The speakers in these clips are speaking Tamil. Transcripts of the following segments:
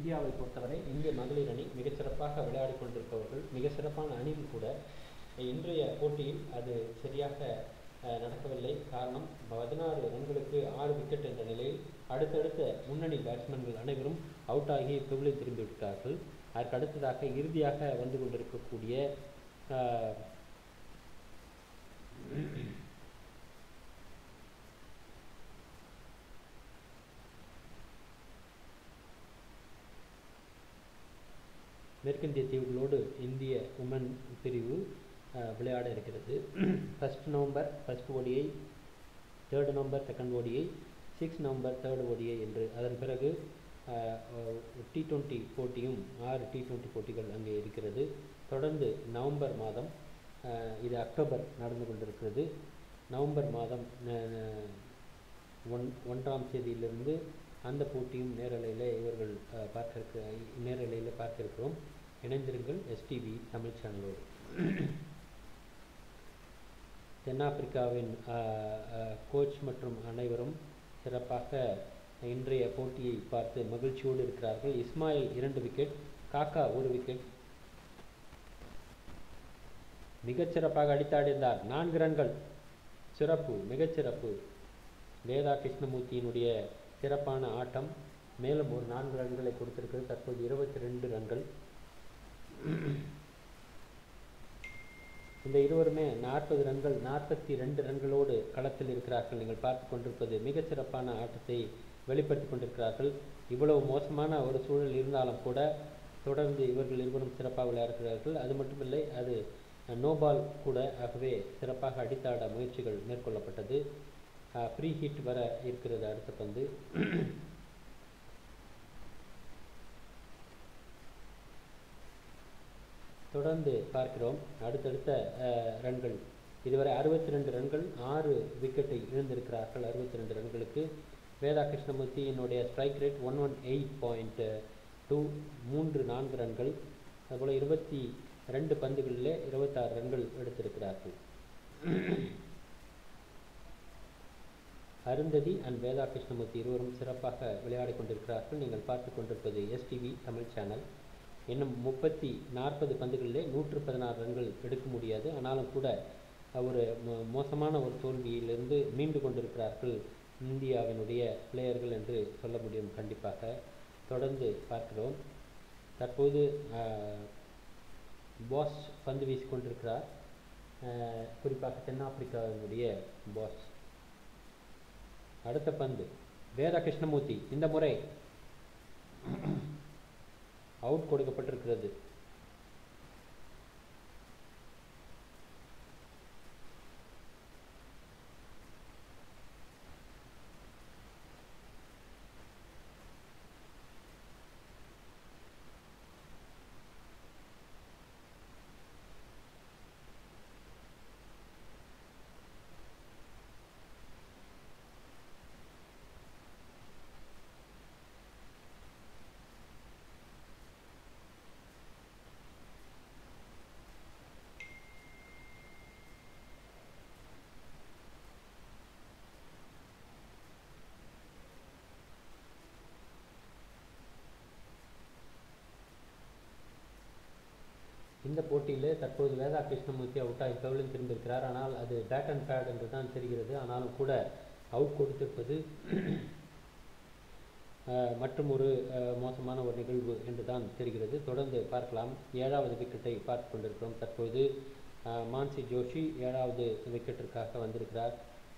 இந்தியாவை பொறுத்தவரை இந்திய மகளிர் அணி மிகச் சிறப்பாக விளையாடி கொண்டிருப்பவர்கள் மிக சிறப்பான அணியும் கூட இன்றைய போட்டியில் அது சரியாக அஹ், நடக்கவில்லை காரணம் பதினாறு ரன்களுக்கு ஆறு விக்கெட் என்ற நிலையில் அடுத்தடுத்த முன்னணி பேட்ஸ்மேன்கள் அனைவரும் அவுட் ஆகி துவிலை திரும்பி விட்டார்கள் அதற்கு அடுத்ததாக இறுதியாக வந்து கொண்டிருக்கக்கூடிய அஹ், மேற்கிந்திய தீவுகளோடு இந்திய உமன் பிரிவு அஹ், விளையாட இருக்கிறது first November first ODI third November second ODI six November third ODI என்று அதன் பிறகு டி டுவெண்ட்டி போட்டியும் ஆறு டி டுவெண்ட்டி போட்டிகள் அங்கே இருக்கிறது தொடர்ந்து நவம்பர் மாதம் அஹ், இது அக்டோபர் நடந்து கொண்டிருக்கிறது நவம்பர் மாதம் அஹ், ஒன் ஒன்றாம் தேதியிலிருந்து அந்த போட்டியும் நேரலையில் இவர்கள் அஹ், பார்க்க இருக்க நேரலையில் பார்க்க இருக்கிறோம் இணைந்திருங்கள் எஸ்டிவி தமிழ் சேனலோடு தென்னாப்பிரிக்காவின் அஹ், அஹ், கோச் மற்றும் அனைவரும் சிறப்பாக இன்றைய போட்டியை பார்த்து மகிழ்ச்சியோடு இருக்கிறார்கள் இஸ்மாயில் இரண்டு விக்கெட் காக்கா ஒரு விக்கெட் மிகச்சிறப்பாக அடித்தாடினார் நான்கு ரன்கள் சிறப்பு மிகச்சிறப்பு வேதா கிருஷ்ணமூர்த்தியினுடைய சிறப்பான ஆட்டம் மேலும் ஒரு நான்கு ரன்களை கொடுத்திருக்கிறது தற்போது இருபத்தி ரெண்டு ரன்கள் இந்த இருவருமே நாற்பது ரன்கள் நாற்பத்தி ரெண்டு ரன்களோடு களத்தில் இருக்கிறார்கள் நீங்கள் பார்த்து கொண்டிருப்பது மிகச் சிறப்பான ஆட்டத்தை வெளிப்படுத்தி கொண்டிருக்கிறார்கள் இவ்வளவு மோசமான ஒரு சூழல் இருந்தாலும் கூட தொடர்ந்து இவர்கள் இருவரும் சிறப்பாக விளையாடுகிறார்கள் அது மட்டுமில்லை அது நோ பால் கூட ஆகவே சிறப்பாக அடித்தாட முயற்சிகள் மேற்கொள்ளப்பட்டது ஃப்ரீ ஹிட் வர இருக்கிறது அடுத்த பந்து தொடர்ந்து பார்க்கிறோம் அடுத்தடுத்த அஹ், ரன்கள் இதுவரை அறுபத்தி ரெண்டு ரன்கள் ஆறு விக்கெட்டை இழந்திருக்கிறார்கள் அறுபத்தி ரெண்டு ரன்களுக்கு வேதா கிருஷ்ணமூர்த்தியினுடைய strike rate one one eight point two மூன்று நான்கு ரன்கள் அதுபோல் இருபத்தி ரெண்டு பந்துகளிலே இருபத்தாறு ரன்கள் எடுத்திருக்கிறார்கள் அருந்ததி அண்ட் வேதா கிருஷ்ணமூர்த்தி இருவரும் சிறப்பாக விளையாடி கொண்டிருக்கிறார்கள் நீங்கள் பார்த்து கொண்டிருப்பது எஸ்டிவி தமிழ் சேனல் இன்னும் முப்பத்தி நாற்பது பந்துகளிலே நூற்று பதினாறு ரன்கள் எடுக்க முடியாது ஆனாலும் கூட ஒரு மோ- மோசமான ஒரு தோல்வியிலிருந்து மீண்டு கொண்டிருக்கிறார்கள் இந்தியாவினுடைய பிளேயர்கள் என்று சொல்ல முடியும் கண்டிப்பாக தொடர்ந்து பார்க்கிறோம் தற்போது ஆஹ், பாஸ் பந்து வீசிக் கொண்டிருக்கிறார் ஆஹ், குறிப்பாக தென்னாப்பிரிக்காவினுடைய பாஸ் அடுத்த பந்து வேதா கிருஷ்ணமூர்த்தி இந்த முறை அவுட் கொடுக்கப்பட்டிருக்கிறது இந்த போட்டியிலே தற்போது வேதா கிருஷ்ணமூர்த்தி அவுட் ஆகி கவுலில் திரும்பியிருக்கிறார் ஆனால் அது பேட் அண்ட் பேட் என்று தான் தெரிகிறது ஆனாலும் கூட அவுட் கொடுத்திருப்பது அஹ், மற்றும் ஒரு அஹ், மோசமான ஒரு நிகழ்வு என்று தான் தெரிகிறது தொடர்ந்து பார்க்கலாம் ஏழாவது விக்கெட்டை பார்த்து கொண்டிருக்கிறோம் தற்போது அஹ், மான்சி ஜோஷி ஏழாவது விக்கெட்டிற்காக வந்திருக்கிறார்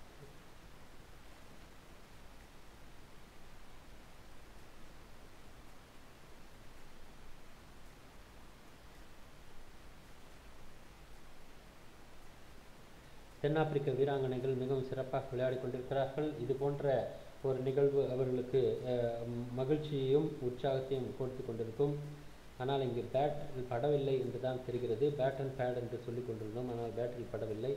தென்னாப்பிரிக்க வீராங்கனைகள் மிகவும் சிறப்பாக விளையாடி கொண்டிருக்கிறார்கள் இது போன்ற ஒரு நிகழ்வு அவர்களுக்கு அஹ், ம், மகிழ்ச்சியையும் உற்சாகத்தையும் கொடுத்து கொண்டிருக்கும் ஆனால் இங்கு பேட் படவில்லை என்று தான் தெரிகிறது பேட் அண்ட் பேட் என்று சொல்லிக் கொண்டிருந்தோம் ஆனால் பேட்டில் படவில்லை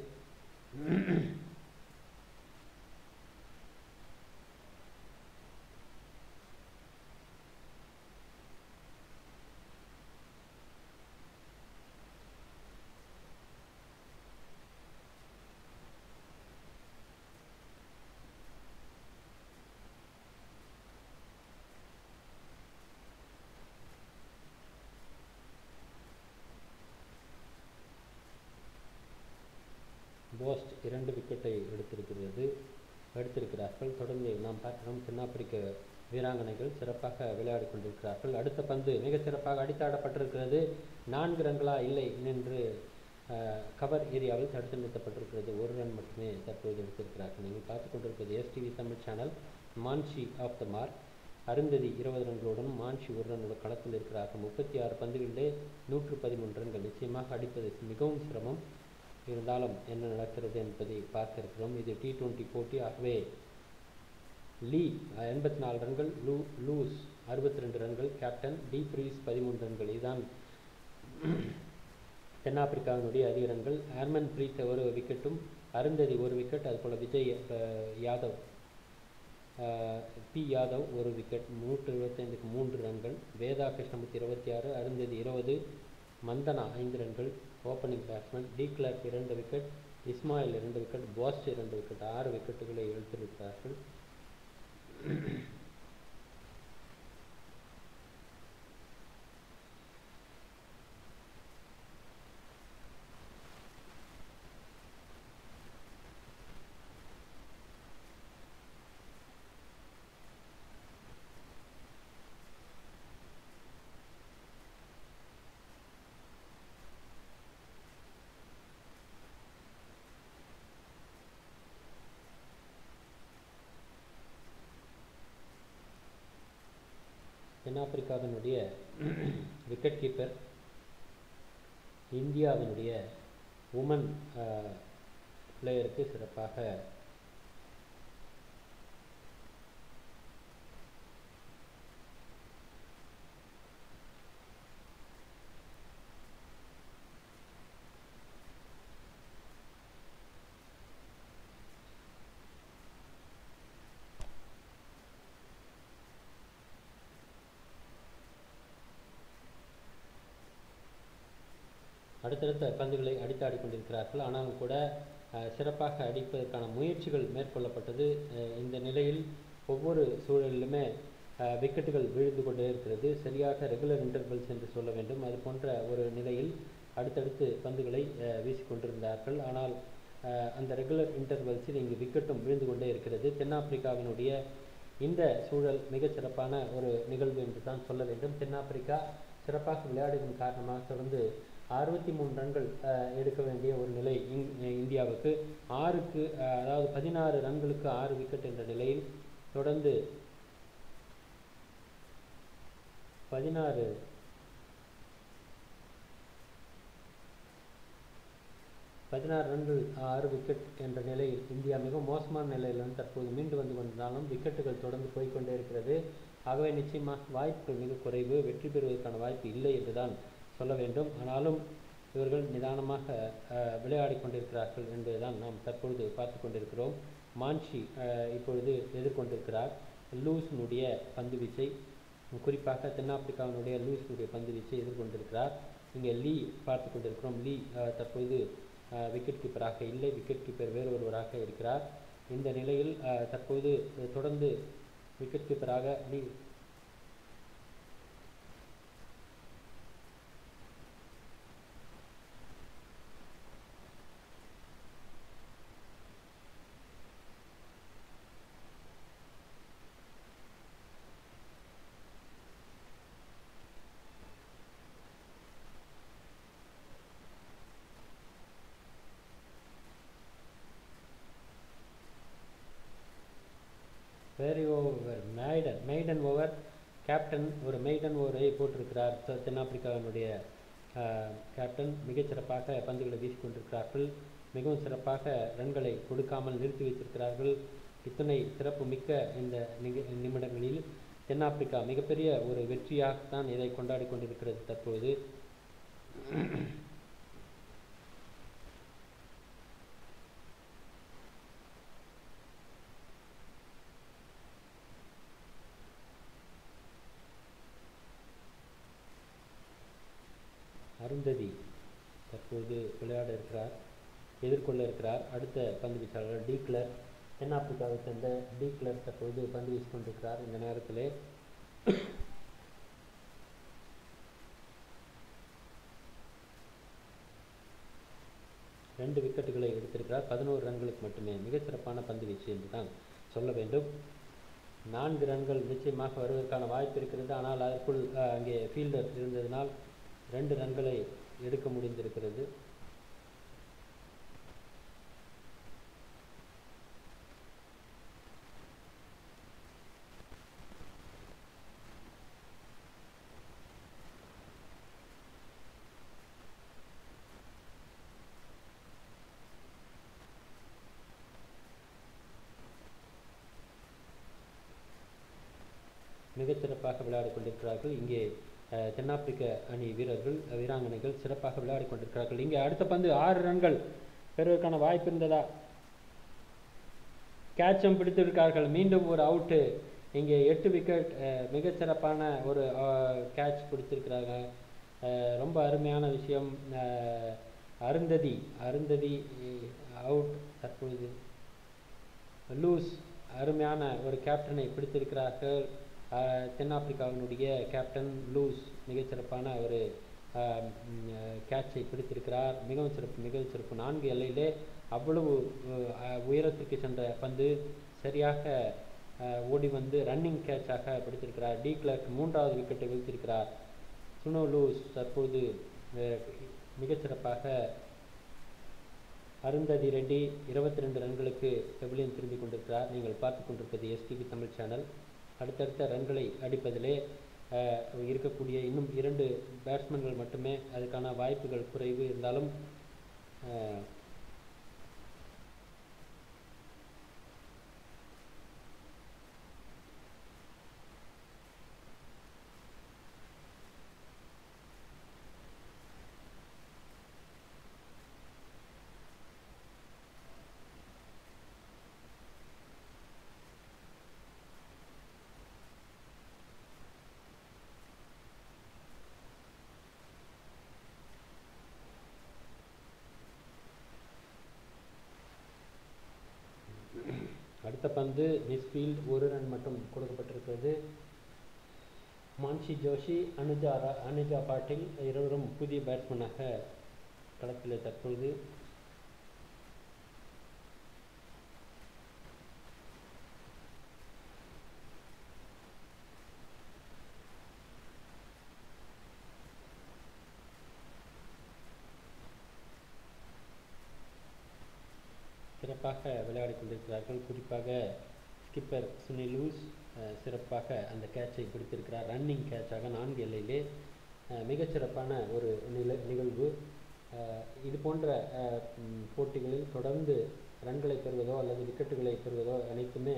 இரண்டு விக்கெட்டை எடுத்திருக்கிறது எடுத்திருக்கிறார்கள் தொடர்ந்து நாம் பார்க்கிறோம் தென்னாப்பிரிக்க வீராங்கனைகள் சிறப்பாக விளையாடி கொண்டிருக்கிறார்கள் அடுத்த பந்து மிக சிறப்பாக அடித்தாடப்பட்டிருக்கிறது நான்கு ரன்களா இல்லை என்று கவர் ஏரியாவில் தடுத்து நிறுத்தப்பட்டிருக்கிறது ஒரு ரன் மட்டுமே தற்போது எடுத்திருக்கிறார்கள் நீங்கள் பார்த்து கொண்டிருப்பது STV Tamil channel Manshi off the mark Arundhati இருபது ரன்களுடன் மான்ஷி ஒரு ரன்னோட களத்தில் இருக்கிறார்கள் முப்பத்தி ஆறு பந்துகளிலே நூற்று பதிமூன்று ரன்கள் நிச்சயமாக அடிப்பது மிகவும் சிரமம் இருந்தாலும் என்ன நடக்கிறது என்பதை பார்க்க இருக்கிறோம் இது டி டுவெண்ட்டி போட்டி ஆகவே லீ எண்பத்தி நாலு ரன்கள் லூ லூஸ் அறுபத்தி ரெண்டு ரன்கள் கேப்டன் டி ஃப்ரீஸ் பதிமூன்று ரன்கள் இதுதான் தென்னாப்பிரிக்காவினுடைய அதிக ரன்கள் ஹேர்மன் பிரீத் ஒரு விக்கெட்டும் அருந்ததி ஒரு விக்கெட் அதுபோல் விஜய் யாதவ் பி யாதவ் ஒரு விக்கெட் நூற்று இருபத்தைந்துக்கு மூன்று ரன்கள் வேதா கிருஷ்ணமூர்த்தி இருபத்தி ஆறு அருந்ததி இருபது மந்தனா ஐந்து ரன்கள் ஓப்பனிங் பேட்ஸ்மேன் டி கிளர்க் இரண்டு விக்கெட் இஸ்மாயில் இரண்டு விக்கெட் பாஸ்ட் இரண்டு விக்கெட் ஆறு விக்கெட்டுகளை இழுத்திருக்கிறார்கள் தென்னாப்பிரிக்காவினுடைய விக்கெட் கீப்பர் இந்தியாவினுடைய உமன் பிளேயருக்கு சிறப்பாக அடுத்தடுத்த பந்துகளை அடித்தாடி கொண்டிருக்கிறார்கள் ஆனாலும் கூட சிறப்பாக அடிப்பதற்கான முயற்சிகள் மேற்கொள்ளப்பட்டது இந்த நிலையில் ஒவ்வொரு சூழலிலுமே விக்கெட்டுகள் விழுந்து கொண்டே இருக்கிறது சரியாக ரெகுலர் இன்டர்வல்ஸ் என்று சொல்ல வேண்டும் அது போன்ற ஒரு நிலையில் அடுத்தடுத்து பந்துகளை வீசிக்கொண்டிருந்தார்கள் ஆனால் அந்த ரெகுலர் இன்டர்வல்ஸில் இங்கு விக்கெட்டும் விழுந்து கொண்டே இருக்கிறது தென்னாப்பிரிக்காவினுடைய இந்த சூழல் மிகச் சிறப்பான ஒரு நிகழ்வு என்று தான் சொல்ல வேண்டும் தென்னாப்பிரிக்கா சிறப்பாக விளையாடுவதன் காரணமாக தொடர்ந்து அறுபத்தி மூணு ரன்கள் எடுக்க வேண்டிய ஒரு நிலை இந்தியாவுக்கு ஆறுக்கு அதாவது பதினாறு ரன்களுக்கு ஆறு விக்கெட் என்ற நிலையில் தொடர்ந்து பதினாறு பதினாறு ரன்கள் ஆறு விக்கெட் என்ற நிலையில் இந்தியா மிக மோசமான நிலையிலிருந்து தற்போது மீண்டு வந்து கொண்டிருந்தாலும் விக்கெட்டுகள் தொடர்ந்து போய்கொண்டே இருக்கிறது ஆகவே நிச்சயமாக வாய்ப்புகள் மிக குறைவு வெற்றி பெறுவதற்கான வாய்ப்பு இல்லை என்றுதான் சொல்ல வேண்டும் ஆனாலும் இவர்கள் நிதானமாக விளையாடி கொண்டிருக்கிறார்கள் என்பதுதான் நாம் தற்பொழுது பார்த்து கொண்டிருக்கிறோம் மான்ஷி இப்பொழுது எதிர்கொண்டிருக்கிறார் லூஸினுடைய பந்து வீச்சை குறிப்பாக தென்னாப்பிரிக்காவினுடைய லூஸினுடைய பந்து வீச்சை எதிர்கொண்டிருக்கிறார் இங்கே லீ பார்த்து கொண்டிருக்கிறோம் லீ தற்பொழுது விக்கெட் கீப்பராக இல்லை விக்கெட் கீப்பர் வேறு ஒருவராக இருக்கிறார் இந்த நிலையில் தற்போது தொடர்ந்து விக்கெட் கீப்பராக Lee very over maiden maiden over captain ஒரு மெய்டன் ஓவரை போட்டிருக்கிறார் தென்னாப்பிரிக்காவினுடைய கேப்டன் மிகச்சிறப்பாக பந்துகளை வீசிக்கொண்டிருக்கிறார்கள் மிகவும் சிறப்பாக ரன்களை கொடுக்காமல் நிறுத்தி வைத்திருக்கிறார்கள் இத்தனை சிறப்பு மிக்க இந்த நிக நிமிடங்களில் தென்னாப்பிரிக்கா மிகப்பெரிய ஒரு வெற்றியாகத்தான் இதை கொண்டாடி கொண்டிருக்கிறது தற்போது அருந்ததி தற்போது விளையாட இருக்கிறார் எதிர்கொள்ள இருக்கிறார் அடுத்த பந்து வீச்சாளர் டி கிளர் தென்னாப்பிரிக்காவை சேர்ந்த டி கிளர் தற்போது பந்து வீசிக் கொண்டிருக்கிறார் இந்த நேரத்திலே ரெண்டு விக்கெட்டுகளை எடுத்திருக்கிறார் பதினோரு ரன்களுக்கு மட்டுமே மிகச்சிறப்பான பந்து வீச்சு என்று தான் சொல்ல வேண்டும் நான்கு ரன்கள் நிச்சயமாக வருவதற்கான வாய்ப்பு இருக்கிறது ஆனால் அதற்குள் அஹ், அங்கே ஃபீல்டர் இருந்ததினால் ரெண்டு ரன்களை எடுக்க முடிந்திருக்கிறது மிகச்சிறப்பாக விளையாடிக் கொண்டிருக்கிறார்கள் இங்கே அஹ், தென்னாப்பிரிக்க அணி வீரர்கள் அஹ், வீராங்கனைகள் சிறப்பாக விளையாடிக் கொண்டிருக்கிறார்கள் இங்கே அடுத்த பந்து ஆறு ரன்கள் பெறுவதற்கான வாய்ப்பு இருந்ததா கேட்சும் பிடித்திருக்கார்கள் மீண்டும் ஒரு அவுட்டு இங்கே எட்டு விக்கெட் மிகச்சிறப்பான ஒரு கேட்ச் பிடித்திருக்கிறாங்க அஹ், ரொம்ப அருமையான விஷயம் அஹ், அருந்ததி அருந்ததி அவுட் தற்பொழுது லூஸ் அருமையான ஒரு கேப்டனை பிடித்திருக்கிறார்கள் அஹ், தென்னாப்பிரிக்காவினுடைய கேப்டன் லூஸ் மிகச்சிறப்பான ஒரு கேட்சை பிடித்திருக்கிறார் மிகவும் சிறப்பு மிகவும் சிறப்பு நான்கு எல்லையிலே அவ்வளவு அஹ், உயரத்திற்கு சென்ற பந்து சரியாக அஹ், ஓடி வந்து ரன்னிங் கேட்சாக பிடித்திருக்கிறார் டி கிளர்க் மூன்றாவது விக்கெட்டை வீழ்த்தியிருக்கிறார் சுனோ லூஸ் தற்பொழுது அஹ், மிகச்சிறப்பாக அருந்ததி ரெட்டி இருபத்தி ரெண்டு ரன்களுக்கு பெவிலியன் திரும்பிக் கொண்டிருக்கிறார் நீங்கள் பார்த்து கொண்டிருப்பது எஸ்டிவி தமிழ் சேனல் அடுத்தடுத்த ரன்களை அடிப்பதிலே அஹ், இருக்கக்கூடிய இன்னும் இரண்டு பேட்ஸ்மேன்கள் மட்டுமே அதுக்கான வாய்ப்புகள் குறைவு இருந்தாலும் அஹ், அடுத்த பந்து மிஸ்ஃபீல்ட் ஒரு ரன் மட்டும் கொடுக்கப்பட்டிருக்கிறது மான்சி ஜோஷி அனுஜா ரா- அனுஜா பாட்டில் இருவரும் புதிய பேட்ஸ்மேனாக களத்தில் தற்பொழுது சிறப்பாக விளையாடிக் கொண்டிருக்கிறார்கள் குறிப்பாக ஸ்கிப்பர் சுனில் லூஸ் அஹ், சிறப்பாக அந்த கேட்சை பிடித்திருக்கிறார் ரன்னிங் கேட்சாக நான்கு எல்லையிலே அஹ், மிகச்சிறப்பான ஒரு நில நிகழ்வு அஹ், இது போன்ற அஹ், ம், போட்டிகளில் தொடர்ந்து ரன்களை பெறுவதோ அல்லது விக்கெட்டுகளை பெறுவதோ அனைத்துமே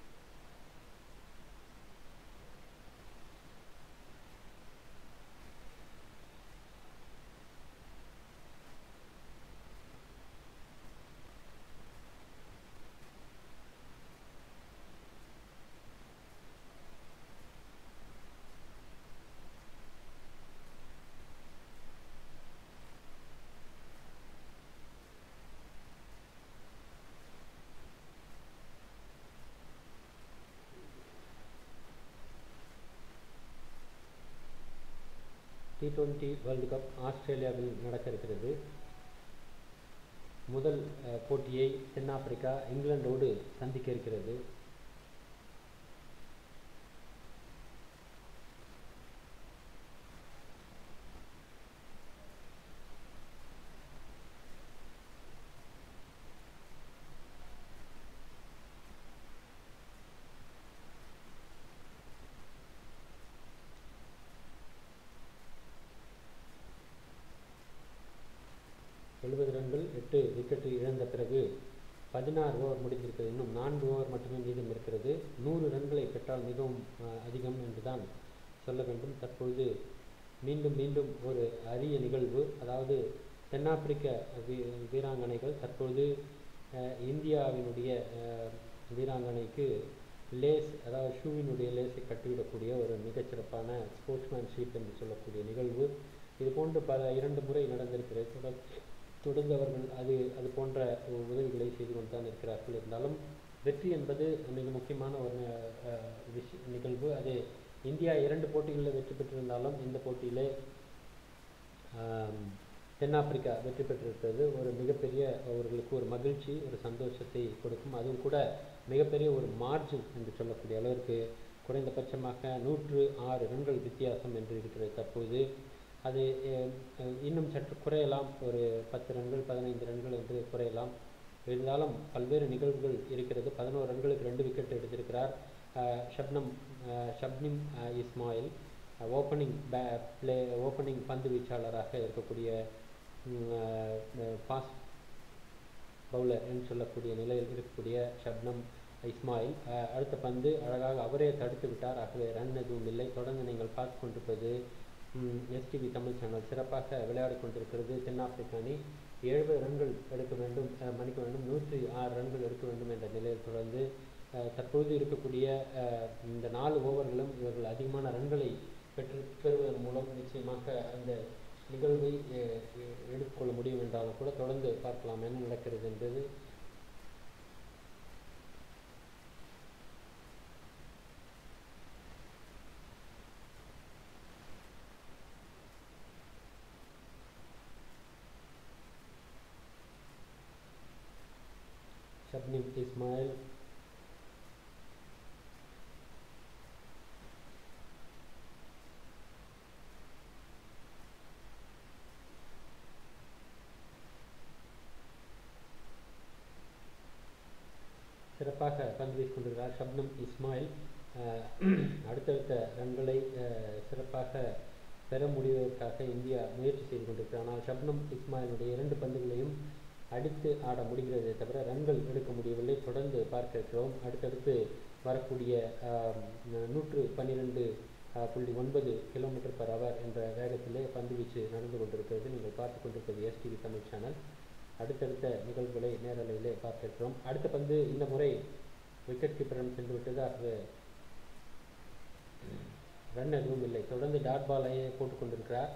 டி டுவெண்ட்டி வேர்ல்டு கப் ஆஸ்திரேலியாவில் நடக்க இருக்கிறது முதல் அஹ், போட்டியை தென்னாப்பிரிக்கா இங்கிலாந்தோடு சந்திக்க இருக்கிறது எழுபது ரன்கள் எட்டு விக்கெட்டு இழந்த பிறகு பதினாறு ஓவர் முடிந்திருக்கிறது இன்னும் நான்கு ஓவர் மட்டுமே மீதம் இருக்கிறது நூறு ரன்களை பெற்றால் மிகவும் அஹ், அதிகம் என்றுதான் சொல்ல வேண்டும் தற்பொழுது மீண்டும் மீண்டும் ஒரு அரிய நிகழ்வு அதாவது தென்னாப்பிரிக்க வீ வீராங்கனைகள் தற்பொழுது அஹ், இந்தியாவினுடைய அஹ், வீராங்கனைக்கு லேஸ் அதாவது ஷூவினுடைய லேஸை கட்டிவிடக்கூடிய ஒரு மிகச்சிறப்பான ஸ்போர்ட்ஸ்மேன்ஷிப் என்று சொல்லக்கூடிய நிகழ்வு இது போன்று பல இரண்டு முறை நடந்திருக்கிறது தொடர் தொடர்ந்து அவர்கள் அது அது போன்ற உதவிகளை செய்து கொண்டு தான் இருக்கிறார்கள் இருந்தாலும் வெற்றி என்பது மிக முக்கியமான ஒரு அஹ், விஷ நிகழ்வு அது இந்தியா இரண்டு போட்டிகளில் வெற்றி பெற்றிருந்தாலும் இந்த போட்டியிலே ஆம், தென்னாப்பிரிக்கா வெற்றி பெற்றிருக்கிறது ஒரு மிகப்பெரிய அவர்களுக்கு ஒரு மகிழ்ச்சி ஒரு சந்தோஷத்தை கொடுக்கும் அதுவும் கூட மிகப்பெரிய ஒரு மார்ஜின் என்று சொல்லக்கூடிய அளவிற்கு குறைந்தபட்சமாக நூற்று ஆறு ரன்கள் வித்தியாசம் என்று இருக்கிறது தற்போது அது அஹ், அஹ், இன்னும் சற்று குறையலாம் ஒரு பத்து ரன்கள் பதினைந்து ரன்கள் என்று குறையலாம் இருந்தாலும் பல்வேறு நிகழ்வுகள் இருக்கிறது பதினோரு ரன்களுக்கு ரெண்டு விக்கெட் எடுத்திருக்கிறார் அஹ், ஷப்னம் அஹ், ஷப்னிம் அஹ், இஸ்மாயில் ஓப்பனிங் பே பிளே ஓப்பனிங் பந்து வீச்சாளராக இருக்கக்கூடிய பாஸ் பவுலர் என்று சொல்லக்கூடிய நிலையில் இருக்கக்கூடிய ஷப்னம் இஸ்மாயில் அஹ், அடுத்த பந்து அழகாக அவரே தடுத்து விட்டார் ஆகவே ரன் எதுவும் இல்லை தொடர்ந்து நீங்கள் பார்த்து கொண்டிருப்பது எஸ்டிவி தமிழ் சேனல் சிறப்பாக விளையாடி கொண்டிருக்கிறது தென்னாப்பிரிக்க அணி எழுபது ரன்கள் எடுக்க வேண்டும் அஹ், மன்னிக்க வேண்டும் நூற்றி ஆறு ரன்கள் எடுக்க வேண்டும் என்ற நிலையில் தொடர்ந்து அஹ், தற்பொழுது இருக்கக்கூடிய அஹ், இந்த நாலு ஓவர்களும் இவர்கள் அதிகமான ரன்களை பெற்று பெறுவதன் மூலம் நிச்சயமாக அந்த நிகழ்வை அஹ், எ- எடுத்துக்கொள்ள முடியும் என்றாலும் கூட தொடர்ந்து பார்க்கலாம் என்ன நடக்கிறது என்பது ஷப்னிம் இஸ்மாயில் சிறப்பாக பந்து வீசிக் கொண்டிருக்கிறார் ஷப்னம் இஸ்மாயில் அஹ், அடுத்தடுத்த ரன்களை அஹ், சிறப்பாக பெற முடிவதற்காக இந்தியா முயற்சி செய்து கொண்டிருக்கிறது ஆனால் ஷப்னம் இஸ்மாயிலுடைய இரண்டு பந்துகளையும் அடித்து ஆட முடிகிறதே தவிர ரன்கள் எடுக்க முடியவில்லை தொடர்ந்து பார்க்க இருக்கிறோம் அடுத்தடுத்து வரக்கூடிய ஆஹ், நூற்று பன்னிரெண்டு ஆஹ், புள்ளி ஒன்பது கிலோமீட்டர் பர் அவர் என்ற வேகத்திலே பந்து வீச்சு நடந்து கொண்டிருக்கிறது நீங்கள் பார்த்து கொண்டிருப்பது எஸ்டிவி தமிழ் சேனல் அடுத்தடுத்த நிகழ்வுகளை நேரலையிலே பார்க்க இருக்கிறோம் அடுத்த பந்து இந்த முறை விக்கெட் கீப்பரிடம் சென்று விட்டது ஆகவே ரன் எதுவும் இல்லை தொடர்ந்து டாட் பாலையே போட்டுக் கொண்டிருக்கிறார்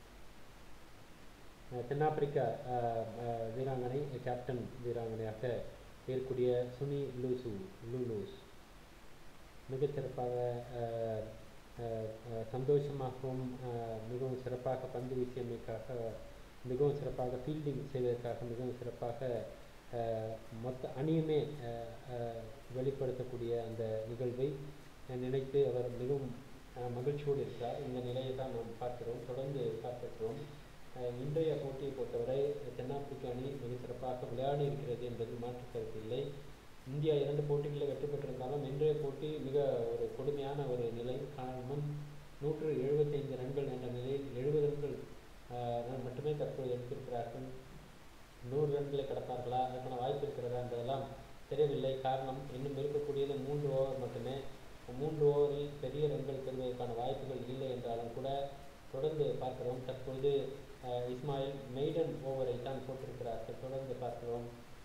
அஹ் தென்னாப்பிரிக்கா அஹ், அஹ், வீராங்கனை கேப்டன் வீராங்கனையாக இருக்கக்கூடிய சுனி லூசு லூலூஸ் மிகச் சிறப்பாக அஹ், அஹ், அஹ், சந்தோஷமாகவும் அஹ், மிகவும் சிறப்பாக பந்து வீசியமைக்காக மிகவும் சிறப்பாக ஃபீல்டிங் செய்வதற்காக மிகவும் சிறப்பாக அஹ், மொத்த அணியுமே அஹ், அஹ், வெளிப்படுத்தக்கூடிய அந்த நிகழ்வை நினைத்து அவர் மிகவும் அஹ், மகிழ்ச்சியோடு இருக்கிறார் இந்த நிலையை தான் நாம் பார்க்கிறோம் தொடர்ந்து பார்க்கிறோம் அஹ், இன்றைய போட்டியை பொறுத்தவரை தென்னாப்பிரிக்க அணி மிக சிறப்பாக விளையாடி இருக்கிறது என்பதில் மாற்று கருத்து இல்லை இந்தியா இரண்டு போட்டிகளில் வெற்றி பெற்றிருந்தாலும் இன்றைய போட்டி மிக ஒரு கொடுமையான ஒரு நிலை காரணம் நூற்று எழுபத்தைந்து ரன்கள் என்ற நிலையில் எழுபது ரன்கள் ஆஹ், ரன் மட்டுமே தற்போது எடுத்திருக்கிறார்கள் நூறு ரன்களை கடப்பார்களா அதற்கான வாய்ப்பு இருக்கிறதா என்பதெல்லாம் தெரியவில்லை காரணம் இன்னும் இருக்கக்கூடியது மூன்று ஓவர் மட்டுமே மூன்று ஓவரில் பெரிய ரன்கள் பெறுவதற்கான வாய்ப்புகள் இல்லை என்றாலும் கூட தொடர்ந்து பார்க்கிறோம் தற்பொழுது ஆஹ், இஸ்மாயில் மெய்டன் ஓவரை தான் போட்டிருக்கிறார்கள் தொடர்ந்து பார்க்கிறோம்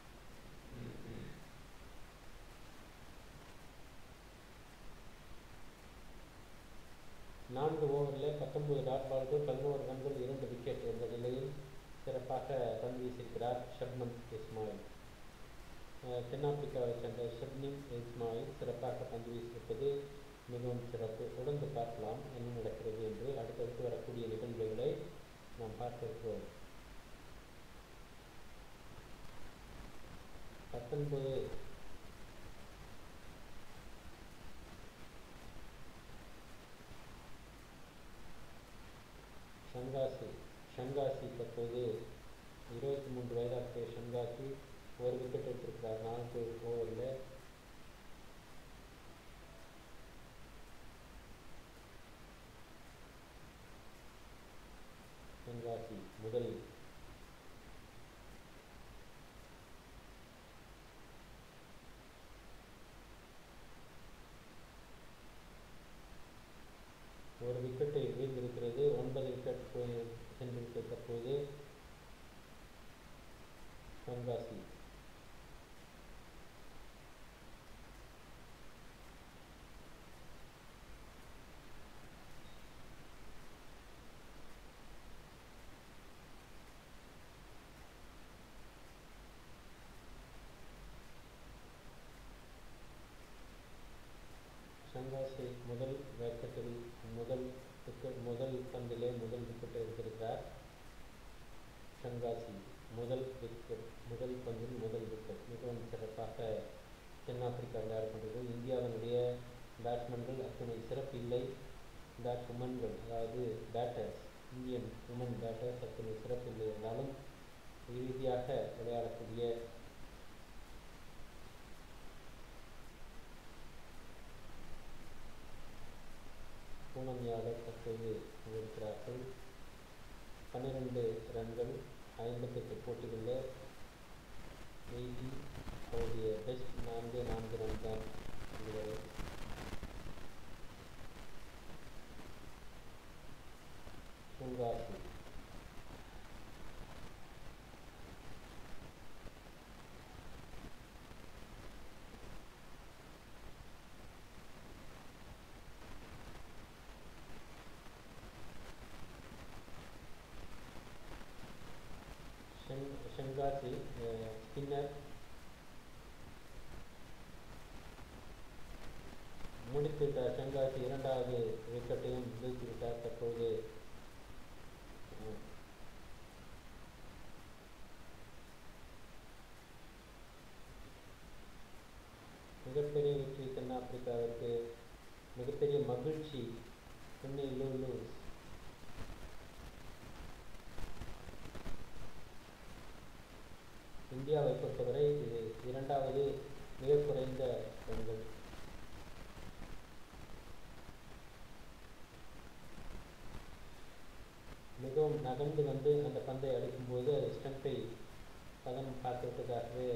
நான்கு ஓவரில் பத்தொன்பது டாட் பால்கள் பதினோரு ரன்கள் இரண்டு விக்கெட் என்ற நிலையில் சிறப்பாக பந்து வீசியிருக்கிறார் ஷப்னம் இஸ்மாயில் அஹ் தென்னாப்பிரிக்காவை சேர்ந்த ஷப்னிம் இஸ்மாயில் சிறப்பாக பந்து வீசியிருப்பது மிகவும் சிறப்பு தொடர்ந்து பார்க்கலாம் என்ன நடக்கிறது என்று அடுத்தடுத்து வரக்கூடிய நிகழ்வுகளை நாம் பார்க்க இருக்கிறோம் பத்தொன்பது ஷங்காசி ஷங்காசி தற்போது இருபத்தி மூன்று வயதாகிய ஷங்காசி ஒரு விக்கெட் எடுத்திருக்கிறார் நான்கு ஓவரில் ஷங்காசி முதலில் ஒரு விக்கெட்டை வீழ்ந்திருக்கிறது ஒன்பது விக்கெட் போய் சென்றிருக்கிறது தற்போது ஷங்காசி ஷங்காசி முதல் விக்கெட்டில் முதல் விக்கெட் முதல் பந்திலே முதல் விக்கெட்டை எடுத்திருக்கிறார் ஷங்காசி முதல் விக்கெட் முதல் பந்தில் முதல் விக்கெட் மிகவும் சிறப்பாக தென்னாப்பிரிக்கா விளையாடி கொண்டது இந்தியாவினுடைய பேட்ஸ்மேன்கள் அத்தனை சிறப்பு இல்லை பேட்ஸ்வுமன்கள் அதாவது பேட்டர்ஸ் இந்தியன் உமன் பேட்டர்ஸ் அத்தனை சிறப்பு இல்லை என்றாலும் இறுதியாக விளையாடக்கூடிய பூனம் யாதவ் தற்போது இருக்கிறார்கள் பன்னிரெண்டு ரன்கள் ஐம்பத்தெட்டு போட்டிகளில் எயிட்டி அவருடைய பெஸ்ட் நான்கு நான்கு ரன் தான் இருக்கிறது சுங்காசி ஷங்காசி ஸ்பின்னர் முடித்துவிட்டார் ஷங்காசி இரண்டாவது விக்கெட்டையும் வீழ்த்திவிட்டார் தற்போது மிகப்பெரிய வெற்றி தென்னாப்பிரிக்காவிற்கு மிகப்பெரிய மகிழ்ச்சி சென்னை லூலூஸ் இந்தியாவை பொறுத்தவரை இது இரண்டாவது மிக குறைந்த ரன்கள் மிகவும் நகர்ந்து வந்து அந்த பந்தை அடிக்கும்போது அது ஸ்டம்பை பதம் பார்த்துவிட்டதாகவே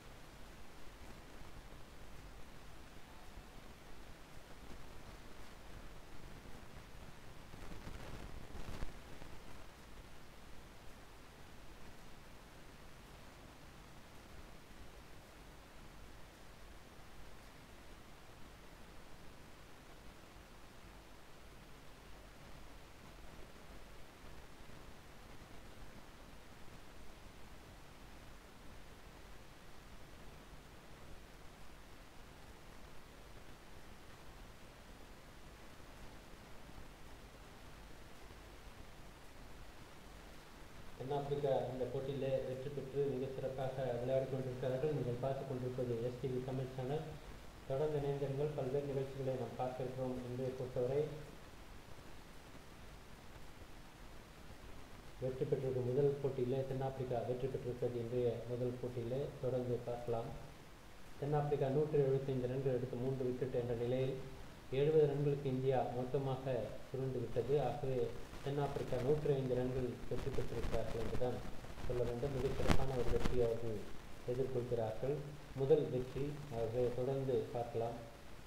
தென்னாப்பிரிக்கா இந்த போட்டியில் வெற்றி பெற்று மிக சிறப்பாக விளையாடி கொண்டிருக்கிறார்கள் நீங்கள் பார்த்து கொண்டிருப்பது எஸ்டிவி தமிழ் சேனல் தொடர்ந்து இணைந்திருங்கள் பல்வேறு நிகழ்ச்சிகளை நாம் பார்க்க இருக்கிறோம் இன்றைய பொறுத்தவரை வெற்றி பெற்றிருக்கும் முதல் போட்டியிலே தென்னாப்பிரிக்கா வெற்றி பெற்றிருக்கிறது இன்றைய முதல் போட்டியிலே தொடர்ந்து பார்க்கலாம் தென்னாப்பிரிக்கா நூற்றி எழுபத்தைந்து ரன்கள் எடுத்து மூன்று விக்கெட் என்ற நிலையில் எழுபது ரன்களுக்கு இந்தியா மொத்தமாக சுருண்டு விட்டது ஆகவே தென்னாப்பிரிக்கா நூற்றி ஐந்து ரன்கள் வெற்றி பெற்றிருக்கிறார்கள் என்றுதான் சொல்ல வேண்டும் மிகச் சிறப்பான ஒரு வெற்றி அவர்கள் எதிர்கொள்கிறார்கள் முதல் வெற்றி ஆகவே தொடர்ந்து பார்க்கலாம்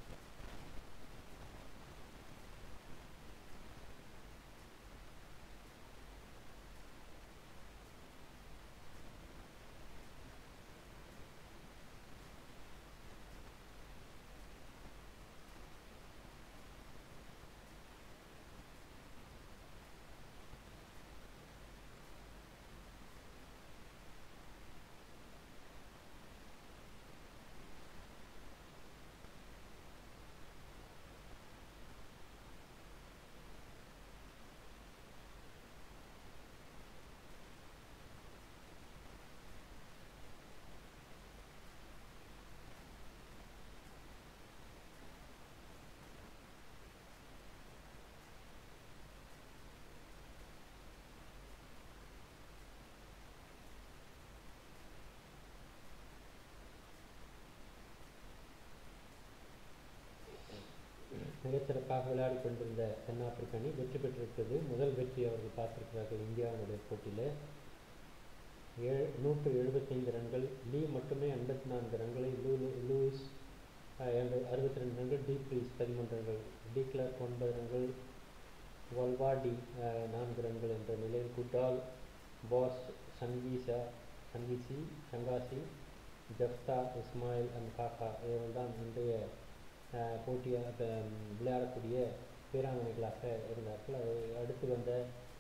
மிகச்சிறப்பாக விளையாடி கொண்டிருந்த தென்னாப்பிரிக்க அணி வெற்றி பெற்றிருக்கிறது முதல் வெற்றி அவர்கள் பார்த்திருக்கிறார்கள் இந்தியாவினுடைய போட்டியில் ஏழு நூற்று எழுபத்தைந்து ரன்கள் லீ மட்டுமே எண்பத்தி நான்கு ரன்களை லூ லூயிஸ் அறுபத்தி ரெண்டு ரன்கள் டி ப்ரீஸ் பதிமூன்று ரன்கள் டி கிளார்க் ஒன்பது ரன்கள் வல்வாடி நான்கு ரன்கள் என்ற நிலையில் குட்டால் பாஸ் சன்வீசா சன்வீசி Shangase Jafta Ismail and Khaka இவர்கள் தான் இன்றைய போட்டியாக விளையாடக்கூடிய வீராங்கனைகளாக இருந்தார்கள் அதை அடுத்து வந்த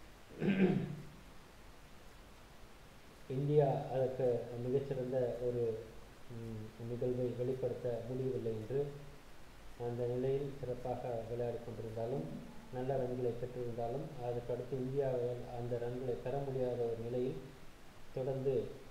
இந்தியா அதற்கு மிகச்சிறந்த ஒரு நிகழ்வை வெளிப்படுத்த முடியவில்லை என்று அந்த நிலையில் சிறப்பாக விளையாடி கொண்டிருந்தாலும் நல்ல ரன்களை பெற்றிருந்தாலும் அதற்கு அடுத்து இந்தியாவால் அந்த ரன்களை பெற முடியாத ஒரு நிலையில் தொடர்ந்து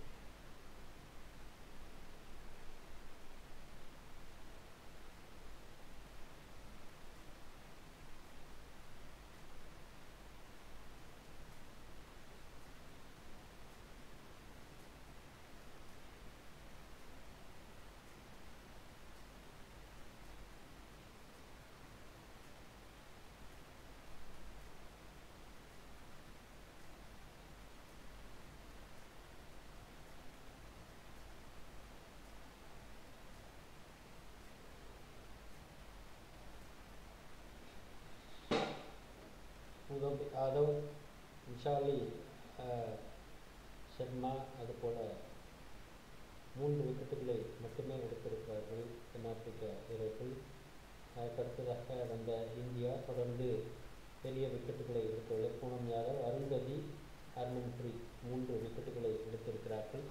முகமது யாதவ் விஷாலி அஹ், சர்மா அதுபோல மூன்று விக்கெட்டுகளை மட்டுமே எடுத்திருக்கிறார்கள் தென்னாப்பிரிக்க வீரர்கள் அதற்கடுத்ததாக வந்த இந்தியா தொடர்ந்து பெரிய விக்கெட்டுகளை எடுத்துள்ள பூனம் யாதவ் அருந்ததி ஹர்மன்பிரீத் மூன்று விக்கெட்டுகளை எடுத்திருக்கிறார்கள்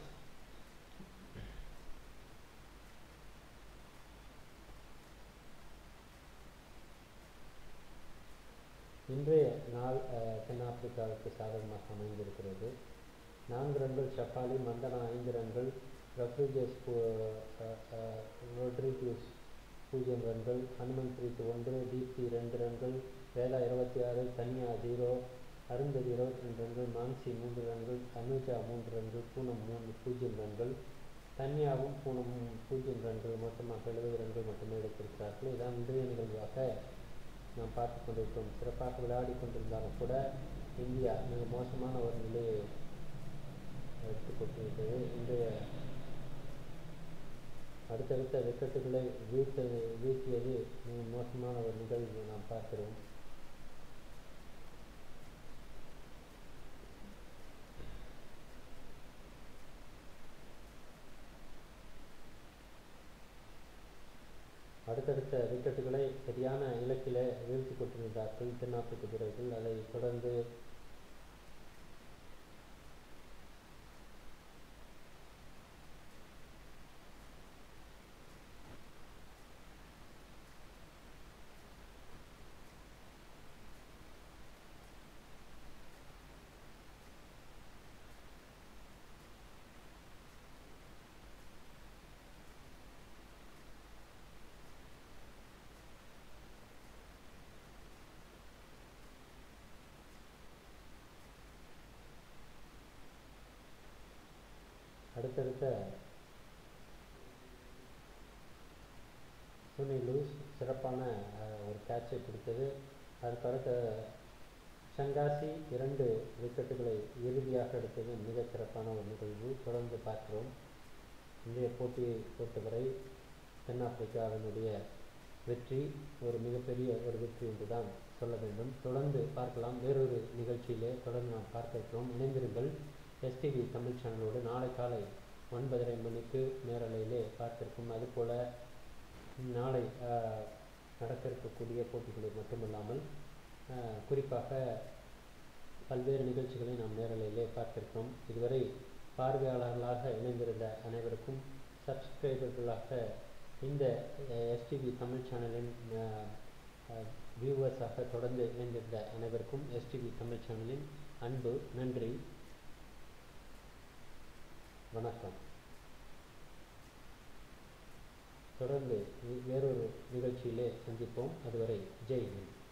இன்றைய நாள் அஹ், தென்னாப்பிரிக்காவுக்கு சாதகமாக அமைந்திருக்கிறது நான்கு ரன்கள் ஷஃபாலி மந்தனா ஐந்து ரன்கள் ரஃப்ரிஜஸ் ரொட்ரிகியூஸ் பூஜ்ஜியம் ரன்கள் ஹனுமன்பிரீத் ஒன்று தீப்தி ரெண்டு ரன்கள் வேதா இருபத்தி ஆறு தன்யா ஜீரோ அருந்ததி இருபத்தி ரெண்டு ரன்கள் மான்சி மூன்று ரன்கள் அனுஜா மூன்று ரன்கள் பூனம் மூன்று பூஜ்ஜியம் ரன்கள் தன்யாவும் பூனமும் பூஜ்ஜியம் ரன்கள் மொத்தமாக எழுபது ரன்கள் மட்டுமே எடுத்திருக்கிறார்கள் இதான் இன்றைய நிகழ்வாக நாம் பார்த்து கொண்டிருக்கிறோம் சிறப்பாக விளையாடி கொண்டிருந்தாலும் கூட இந்தியா மிக மோசமான ஒரு நிலையை எடுத்துக்கொண்டிருக்கிறது இன்றைய அடுத்தடுத்த விக்கெட்டுகளை வீழ்த்த வீழ்த்தியது மிக மோசமான ஒரு நிகழ்வு நாம் பார்க்கிறோம் அடுத்தடுத்த விக்கெட்டுகளை சரியான இலக்கிலே வீழ்த்தி கொண்டிருந்தார்கள் தென்னாப்பிரிக்க வீரர்கள் அதை தொடர்ந்து அடுத்தடுத்த சுனி லூஸ் சிறப்பான அஹ், ஒரு கேட்சை பிடித்தது அதுக்கடுத்த ஷங்காசி இரண்டு விக்கெட்டுகளை இறுதியாக எடுத்தது மிகச் சிறப்பான ஒரு நிகழ்வு தொடர்ந்து பார்க்கிறோம் இன்றைய போட்டியை பொறுத்தவரை தென்னாப்பிரிக்காவினுடைய வெற்றி ஒரு மிகப்பெரிய ஒரு வெற்றி என்று தான் சொல்ல வேண்டும் தொடர்ந்து பார்க்கலாம் வேறொரு நிகழ்ச்சியிலே தொடர்ந்து நாம் பார்க்க இருக்கிறோம் இணைந்திருங்கள் எஸ்டிவி தமிழ் சேனலோடு நாளை காலை ஒன்பதரை மணிக்கு நேரலையிலே பார்த்திருக்கும் அதுபோல நாளை ஆஹ், நடக்க இருக்கக்கூடிய போட்டிகளை மட்டுமல்லாமல் ஆஹ், குறிப்பாக பல்வேறு நிகழ்ச்சிகளை நாம் நேரலையிலே பார்த்திருக்கிறோம் இதுவரை பார்வையாளர்களாக இணைந்திருந்த அனைவருக்கும் சப்ஸ்கிரைபர்களாக இந்த எஸ்டிவி தமிழ் சேனலின் வியூவர்ஸாக தொடர்ந்து இணைந்திருந்த அனைவருக்கும் எஸ்டிவி தமிழ் சேனலின் அன்பு நன்றி வணக்கம் தொடர்ந்து வேறொரு நிகழ்ச்சியிலே சந்திப்போம் அதுவரை ஜெய் ஹிந்த்